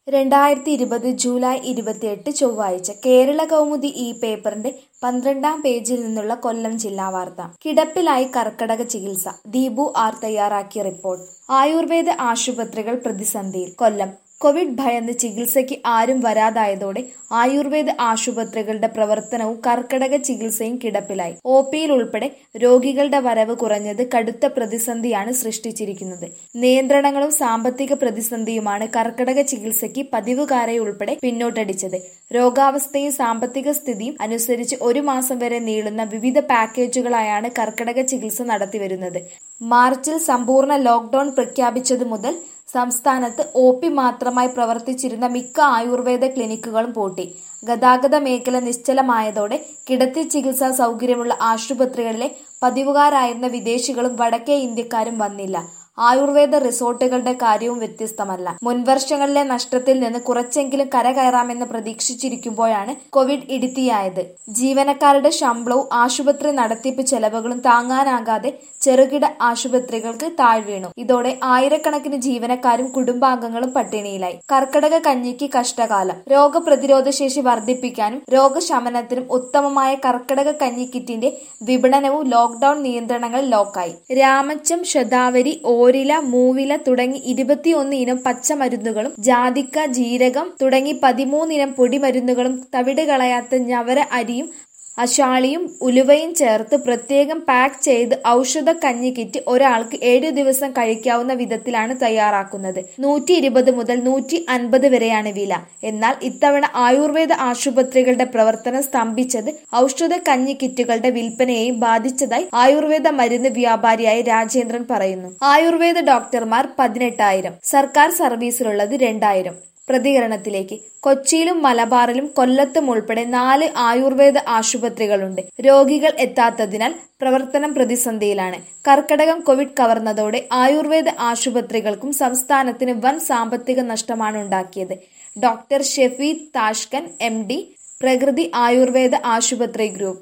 രണ്ടായിരത്തി ഇരുപത് ജൂലൈ ഇരുപത്തിയെട്ട് ചൊവ്വാഴ്ച കേരള കൗമുദി ഈ പേപ്പറിന്റെ പന്ത്രണ്ടാം പേജിൽ നിന്നുള്ള കൊല്ലം ജില്ലാ വാർത്ത കിടപ്പിലായി കർക്കടക ചികിത്സ ദീപു ആർ തയ്യാറാക്കിയ റിപ്പോർട്ട് ആയുർവേദ ആശുപത്രികൾ പ്രതിസന്ധിയിൽ കൊല്ലം കോവിഡ് ഭയന്ന് ചികിത്സയ്ക്ക് ആരും വരാതായതോടെ ആയുർവേദ ആശുപത്രികളുടെ പ്രവർത്തനവും കർക്കടക ചികിത്സയും കിടപ്പിലായി ഒ പിയിൽ ഉൾപ്പെടെ രോഗികളുടെ വരവ് കുറഞ്ഞത് കടുത്ത പ്രതിസന്ധിയാണ് സൃഷ്ടിച്ചിരിക്കുന്നത് നിയന്ത്രണങ്ങളും സാമ്പത്തിക പ്രതിസന്ധിയുമാണ് കർക്കടക ചികിത്സയ്ക്ക് പതിവുകാരെ ഉൾപ്പെടെ പിന്നോട്ടടിച്ചത് രോഗാവസ്ഥയും സാമ്പത്തിക സ്ഥിതിയും അനുസരിച്ച് ഒരു മാസം വരെ നീളുന്ന വിവിധ പാക്കേജുകളായാണ് കർക്കടക ചികിത്സ നടത്തിവരുന്നത് മാർച്ചിൽ സമ്പൂർണ്ണ ലോക്ഡൌൺ പ്രഖ്യാപിച്ചതു മുതൽ സംസ്ഥാനത്ത് ഒ പി മാത്രമായി പ്രവർത്തിച്ചിരുന്ന മിക്ക ആയുർവേദ ക്ലിനിക്കുകളും പൂട്ടി ഗതാഗത മേഖല നിശ്ചലമായതോടെ കിടത്തി ചികിത്സാ സൗകര്യമുള്ള ആശുപത്രികളിലെ പതിവുകാരായിരുന്ന വിദേശികളും വടക്കേ ഇന്ത്യക്കാരും വന്നില്ല ആയുർവേദ റിസോർട്ടുകളുടെ കാര്യവും വ്യത്യസ്തമല്ല മുൻവർഷങ്ങളിലെ നഷ്ടത്തിൽ നിന്ന് കുറച്ചെങ്കിലും കരകയറാമെന്ന് പ്രതീക്ഷിച്ചിരിക്കുമ്പോഴാണ് കോവിഡ് ഇടുത്തിയായത് ജീവനക്കാരുടെ ശമ്പളവും ആശുപത്രി നടത്തിപ്പ് ചെലവുകളും താങ്ങാനാകാതെ ചെറുകിട ആശുപത്രികൾക്ക് താഴ്വീണു ഇതോടെ ആയിരക്കണക്കിന് ജീവനക്കാരും കുടുംബാംഗങ്ങളും പട്ടിണിയിലായി കർക്കടക കഞ്ഞിക്ക് കഷ്ടകാലം രോഗപ്രതിരോധ ശേഷി വർദ്ധിപ്പിക്കാനും രോഗശമനത്തിനും ഉത്തമമായ കർക്കടക കഞ്ഞി കിറ്റിന്റെ വിപണനവും ലോക്ഡൌൺ നിയന്ത്രണങ്ങൾ ലോക്കായി രാമച്ചം ശതാവരി ഓരില മൂവില തുടങ്ങി ഇരുപത്തിയൊന്ന് ഇനം പച്ചമരുന്നുകളും ജാതിക്ക ജീരകം തുടങ്ങി പതിമൂന്നിനം പൊടിമരുന്നുകളും തവിട് കളയാത്ത ഞവര അരിയും അശാളിയും ഉലുവയും ചേർത്ത് പ്രത്യേകം പാക്ക് ചെയ്ത് ഔഷധ കഞ്ഞി കിറ്റ് ഒരാൾക്ക് ഏഴു ദിവസം കഴിക്കാവുന്ന വിധത്തിലാണ് തയ്യാറാക്കുന്നത് നൂറ്റി ഇരുപത് മുതൽ നൂറ്റി അൻപത് വരെയാണ് വില എന്നാൽ ഇത്തവണ ആയുർവേദ ആശുപത്രികളുടെ പ്രവർത്തനം സ്തംഭിച്ചത് ഔഷധ കഞ്ഞി കിറ്റുകളുടെ വിൽപ്പനയെയും ബാധിച്ചതായി ആയുർവേദ മരുന്ന് വ്യാപാരിയായ രാജേന്ദ്രൻ പറയുന്നു ആയുർവേദ ഡോക്ടർമാർ പതിനെട്ടായിരം സർക്കാർ സർവീസിലുള്ളത് രണ്ടായിരം പ്രതികരണത്തിലേക്ക് കൊച്ചിയിലും മലബാറിലും കൊല്ലത്തും ഉൾപ്പെടെ നാല് ആയുർവേദ ആശുപത്രികളുണ്ട് രോഗികൾ എത്താത്തതിനാൽ പ്രവർത്തനം പ്രതിസന്ധിയിലാണ് കർക്കടകം കോവിഡ് കവർന്നതോടെ ആയുർവേദ ആശുപത്രികൾക്കും സംസ്ഥാനത്തിന് വൻ സാമ്പത്തിക നഷ്ടമാണ് ഉണ്ടാക്കിയത് doctor Shefi Tashkan M D പ്രകൃതി ആയുർവേദ ആശുപത്രി ഗ്രൂപ്പ്